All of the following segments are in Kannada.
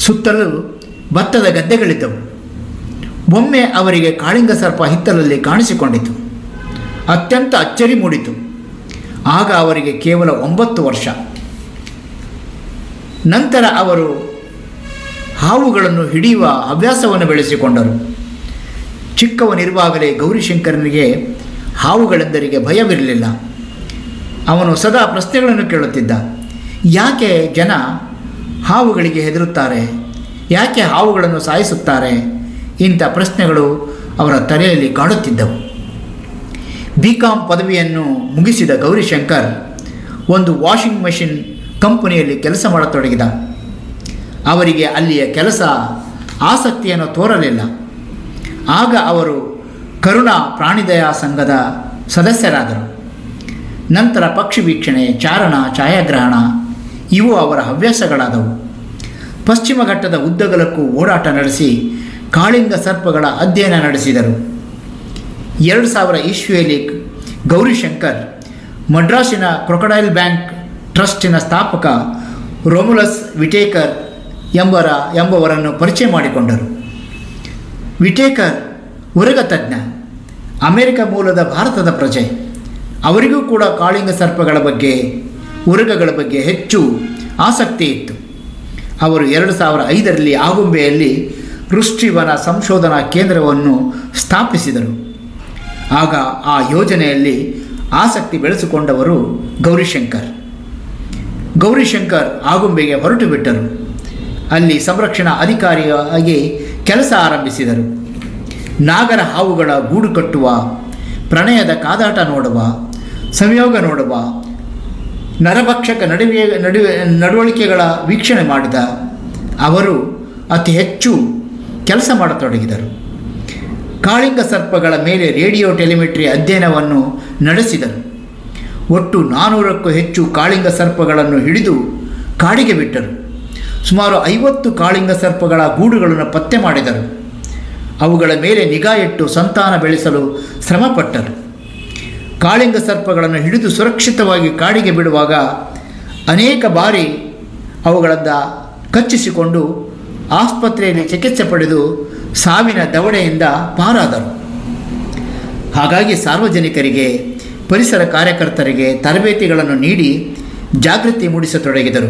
ಸುತ್ತಲೂ ಭತ್ತದ ಗದ್ದೆಗಳಿದ್ದವು ಒಮ್ಮೆ ಅವರಿಗೆ ಕಾಳಿಂಗ ಸರ್ಪ ಹಿತ್ತಲಲ್ಲಿ ಕಾಣಿಸಿಕೊಂಡಿತು ಅತ್ಯಂತ ಅಚ್ಚರಿ ಮೂಡಿತು ಆಗ ಅವರಿಗೆ ಕೇವಲ ಒಂಬತ್ತು ವರ್ಷ ನಂತರ ಅವರು ಹಾವುಗಳನ್ನು ಹಿಡಿಯುವ ಹವ್ಯಾಸವನ್ನು ಬೆಳೆಸಿಕೊಂಡರು ಚಿಕ್ಕವನಿರುವಾಗಲೇ ಗೌರಿಶಂಕರನಿಗೆ ಹಾವುಗಳೆಂದರಿಗೆ ಭಯವಿರಲಿಲ್ಲ ಅವನು ಸದಾ ಪ್ರಶ್ನೆಗಳನ್ನು ಕೇಳುತ್ತಿದ್ದ ಯಾಕೆ ಜನ ಹಾವುಗಳಿಗೆ ಹೆದರುತ್ತಾರೆ ಯಾಕೆ ಹಾವುಗಳನ್ನು ಸಾಯಿಸುತ್ತಾರೆ ಇಂಥ ಪ್ರಶ್ನೆಗಳು ಅವರ ತಲೆಯಲ್ಲಿ ಕಾಡುತ್ತಿದ್ದವು ಬಿ ಕಾಂ ಪದವಿಯನ್ನು ಮುಗಿಸಿದ ಗೌರಿಶಂಕರ್ ಒಂದು ವಾಷಿಂಗ್ ಮಷಿನ್ ಕಂಪನಿಯಲ್ಲಿ ಕೆಲಸ ಮಾಡತೊಡಗಿದ ಅವರಿಗೆ ಅಲ್ಲಿಯ ಕೆಲಸ ಆಸಕ್ತಿಯನ್ನು ತೋರಲಿಲ್ಲ ಆಗ ಅವರು ಕರುಣಾ ಪ್ರಾಣಿದಯ ಸಂಘದ ಸದಸ್ಯರಾದರು ನಂತರ ಪಕ್ಷಿ ವೀಕ್ಷಣೆ ಚಾರಣ ಛಾಯಾಗ್ರಹಣ ಇವು ಅವರ ಹವ್ಯಾಸಗಳಾದವು ಪಶ್ಚಿಮ ಘಟ್ಟದ ಉದ್ದಗಲಕ್ಕೂ ಓಡಾಟ ನಡೆಸಿ ಕಾಳಿಂಗ ಸರ್ಪಗಳ ಅಧ್ಯಯನ ನಡೆಸಿದರು ಎರಡು ಸಾವಿರ ಇಸ್ವಿಯಲ್ಲಿ ಗೌರಿಶಂಕರ್ ಮಡ್ರಾಸಿನ ಕ್ರೊಕೊಡೈಲ್ ಬ್ಯಾಂಕ್ ಟ್ರಸ್ಟಿನ ಸ್ಥಾಪಕ ರೋಮುಲಸ್ ವಿಟೇಕರ್ ಎಂಬರ ಎಂಬವರನ್ನು ಪರಿಚಯ ಮಾಡಿಕೊಂಡರು ವಿಟೇಕರ್ ಉರಗ ತಜ್ಞ ಅಮೆರಿಕ ಮೂಲದ ಭಾರತದ ಪ್ರಜೆ ಅವರಿಗೂ ಕೂಡ ಕಾಳಿಂಗ ಸರ್ಪಗಳ ಬಗ್ಗೆ ಉರಗಗಳ ಬಗ್ಗೆ ಹೆಚ್ಚು ಆಸಕ್ತಿ ಇತ್ತು ಅವರು ಎರಡು ಸಾವಿರ ಐದರಲ್ಲಿ ಆಗುಂಬೆಯಲ್ಲಿ ವೃಷ್ಟಿವನ ಸಂಶೋಧನಾ ಕೇಂದ್ರವನ್ನು ಸ್ಥಾಪಿಸಿದರು ಆಗ ಆ ಯೋಜನೆಯಲ್ಲಿ ಆಸಕ್ತಿ ಬೆಳೆಸಿಕೊಂಡವರು ಗೌರಿಶಂಕರ್ ಗೌರಿಶಂಕರ್ ಆಗುಂಬೆಗೆ ಹೊರಟು ಬಿಟ್ಟರು ಅಲ್ಲಿ ಸಂರಕ್ಷಣಾ ಅಧಿಕಾರಿಯಾಗಿ ಕೆಲಸ ಆರಂಭಿಸಿದರು ನಾಗರ ಹಾವುಗಳ ಗೂಡು ಕಟ್ಟುವ ಪ್ರಣಯದ ಕಾದಾಟ ನೋಡುವ ಸಂಯೋಗ ನೋಡುವ ನರಭಕ್ಷಕ ನಡುವೆ ನಡುವೆ ನಡವಳಿಕೆಗಳ ವೀಕ್ಷಣೆ ಮಾಡಿದ ಅವರು ಅತಿ ಹೆಚ್ಚು ಕೆಲಸ ಮಾಡತೊಡಗಿದರು ಕಾಳಿಂಗ ಸರ್ಪಗಳ ಮೇಲೆ ರೇಡಿಯೋ ಟೆಲಿಮೆಟ್ರಿ ಅಧ್ಯಯನವನ್ನು ನಡೆಸಿದರು ಒಟ್ಟು ನಾನ್ನೂರಕ್ಕೂ ಹೆಚ್ಚು ಕಾಳಿಂಗ ಸರ್ಪಗಳನ್ನು ಹಿಡಿದು ಕಾಡಿಗೆ ಬಿಟ್ಟರು ಸುಮಾರು ಐವತ್ತು ಕಾಳಿಂಗ ಸರ್ಪಗಳ ಗೂಡುಗಳನ್ನು ಪತ್ತೆ ಮಾಡಿದರು ಅವುಗಳ ಮೇಲೆ ನಿಗಾ ಇಟ್ಟು ಸಂತಾನ ಬೆಳೆಸಲು ಶ್ರಮಪಟ್ಟರು ಕಾಳಿಂಗ ಸರ್ಪಗಳನ್ನು ಹಿಡಿದು ಸುರಕ್ಷಿತವಾಗಿ ಕಾಡಿಗೆ ಬಿಡುವಾಗ ಅನೇಕ ಬಾರಿ ಅವುಗಳಿಂದ ಕಚ್ಚಿಸಿಕೊಂಡು ಆಸ್ಪತ್ರೆಯಲ್ಲಿ ಚಿಕಿತ್ಸೆ ಪಡೆದು ಸಾವಿನ ದವಡೆಯಿಂದ ಪಾರಾದರು ಹಾಗಾಗಿ ಸಾರ್ವಜನಿಕರಿಗೆ ಪರಿಸರ ಕಾರ್ಯಕರ್ತರಿಗೆ ತರಬೇತಿಗಳನ್ನು ನೀಡಿ ಜಾಗೃತಿ ಮೂಡಿಸತೊಡಗಿದರು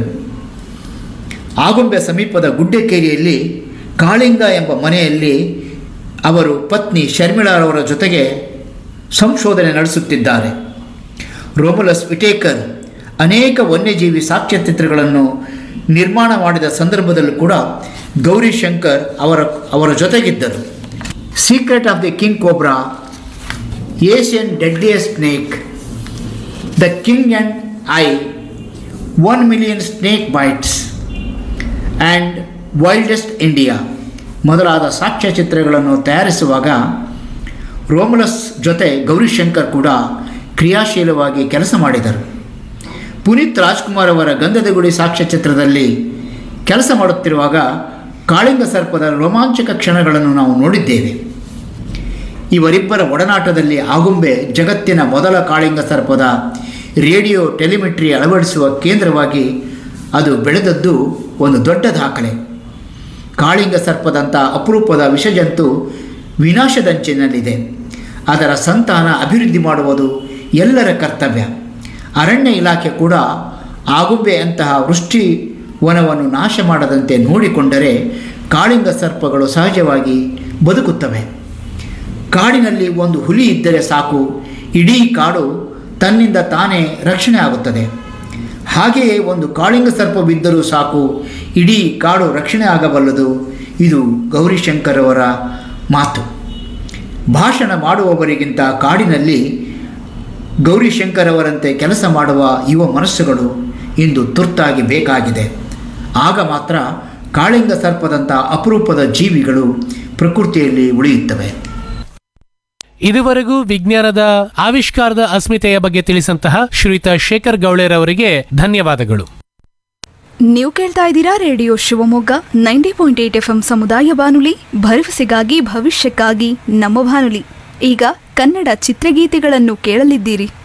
ಆಗುಂಬೆ ಸಮೀಪದ ಗುಡ್ಡೆಕೇರಿಯಲ್ಲಿ ಕಾಳಿಂಗ ಎಂಬ ಮನೆಯಲ್ಲಿ ಅವರು ಪತ್ನಿ ಶರ್ಮಿಳಾರವರ ಜೊತೆಗೆ ಸಂಶೋಧನೆ ನಡೆಸುತ್ತಿದ್ದಾರೆ ರೋಮುಲಸ್ ವಿಟೇಕರ್ ಅನೇಕ ವನ್ಯಜೀವಿ ಸಾಕ್ಷ್ಯಚಿತ್ರಗಳನ್ನು ನಿರ್ಮಾಣ ಮಾಡಿದ ಸಂದರ್ಭದಲ್ಲೂ ಕೂಡ ಗೌರಿ ಶಂಕರ್ ಅವರ ಅವರ ಜೊತೆಗಿದ್ದರು secret of the king cobra Asian deadliest snake the king and I one million snake bites and wildest India ಮೊದಲಾದ ಸಾಕ್ಷ್ಯಚಿತ್ರಗಳನ್ನು ತಯಾರಿಸುವಾಗ ರೋಮುಲಸ್ ಜೊತೆ ಗೌರಿಶಂಕರ್ ಕೂಡ ಕ್ರಿಯಾಶೀಲವಾಗಿ ಕೆಲಸ ಮಾಡಿದರು ಪುನೀತ್ ರಾಜ್ಕುಮಾರ್ ಅವರ ಗಂಧದ ಗುಡಿ ಸಾಕ್ಷ್ಯಚಿತ್ರದಲ್ಲಿ ಕೆಲಸ ಮಾಡುತ್ತಿರುವಾಗ ಕಾಳಿಂಗ ಸರ್ಪದ ರೋಮಾಂಚಕ ಕ್ಷಣಗಳನ್ನು ನಾವು ನೋಡಿದ್ದೇವೆ ಇವರಿಬ್ಬರ ಒಡನಾಟದಲ್ಲಿ ಆಗುಂಬೆ ಜಗತ್ತಿನ ಮೊದಲ ಕಾಳಿಂಗ ಸರ್ಪದ ರೇಡಿಯೋ ಟೆಲಿಮೆಟ್ರಿ ಅಳವಡಿಸುವ ಕೇಂದ್ರವಾಗಿ ಅದು ಬೆಳೆದದ್ದು ಒಂದು ದೊಡ್ಡ ದಾಖಲೆ ಕಾಳಿಂಗ ಸರ್ಪದಂಥ ಅಪರೂಪದ ವಿಷಜಂತು ವಿನಾಶದಂಚಿನಲ್ಲಿದೆ ಅದರ ಸಂತಾನ ಅಭಿವೃದ್ಧಿ ಮಾಡುವುದು ಎಲ್ಲರ ಕರ್ತವ್ಯ ಅರಣ್ಯ ಇಲಾಖೆ ಕೂಡ ಆಗುಂಬೆಯಂತಹ ವೃಷ್ಟಿ ವನವನ್ನು ನಾಶ ಮಾಡದಂತೆ ನೋಡಿಕೊಂಡರೆ ಕಾಳಿಂಗ ಸರ್ಪಗಳು ಸಹಜವಾಗಿ ಬದುಕುತ್ತವೆ ಕಾಡಿನಲ್ಲಿ ಒಂದು ಹುಲಿ ಇದ್ದರೆ ಸಾಕು ಇಡೀ ಕಾಡು ತನ್ನಿಂದ ತಾನೇ ರಕ್ಷಣೆ ಆಗುತ್ತದೆ ಹಾಗೆಯೇ ಒಂದು ಕಾಳಿಂಗ ಸರ್ಪವಿದ್ದರೂ ಸಾಕು ಇಡೀ ಕಾಡು ರಕ್ಷಣೆ ಆಗಬಲ್ಲದು ಇದು ಗೌರಿಶಂಕರ್ ಅವರ ಮಾತು ಭಾಷಣ ಮಾಡುವವರಿಗಿಂತ ಕಾಡಿನಲ್ಲಿ ಗೌರಿಶಂಕರ್ ಅವರಂತೆ ಕೆಲಸ ಮಾಡುವ ಯುವ ಮನಸ್ಸುಗಳು ಇಂದು ತುರ್ತಾಗಿ ಬೇಕಾಗಿದೆ ಆಗ ಮಾತ್ರ ಕಾಳಿಂಗ ಸರ್ಪದಂಥ ಅಪರೂಪದ ಜೀವಿಗಳು ಪ್ರಕೃತಿಯಲ್ಲಿ ಉಳಿಯುತ್ತವೆ ಇದುವರೆಗೂ ವಿಜ್ಞಾನದ ಆವಿಷ್ಕಾರದ ಅಸ್ಮಿತೆಯ ಬಗ್ಗೆ ತಿಳಿಸಂತಹ ಶ್ರೀಯುತ ಶೇಖರ್ ಗೌಳೇರ್ ಅವರಿಗೆ ಧನ್ಯವಾದಗಳು ನೀವು ಕೇಳ್ತಾ ಇದ್ದೀರಾ radio Shivamogga ninety point eight F M ಸಮುದಾಯ ಬಾನುಲಿ ಭರವಸೆಗಾಗಿ ಭವಿಷ್ಯಕ್ಕಾಗಿ ನಮ್ಮ ಬಾನುಲಿ ಈಗ ಕನ್ನಡ ಚಿತ್ರಗೀತೆಗಳನ್ನು ಕೇಳಲಿದ್ದೀರಿ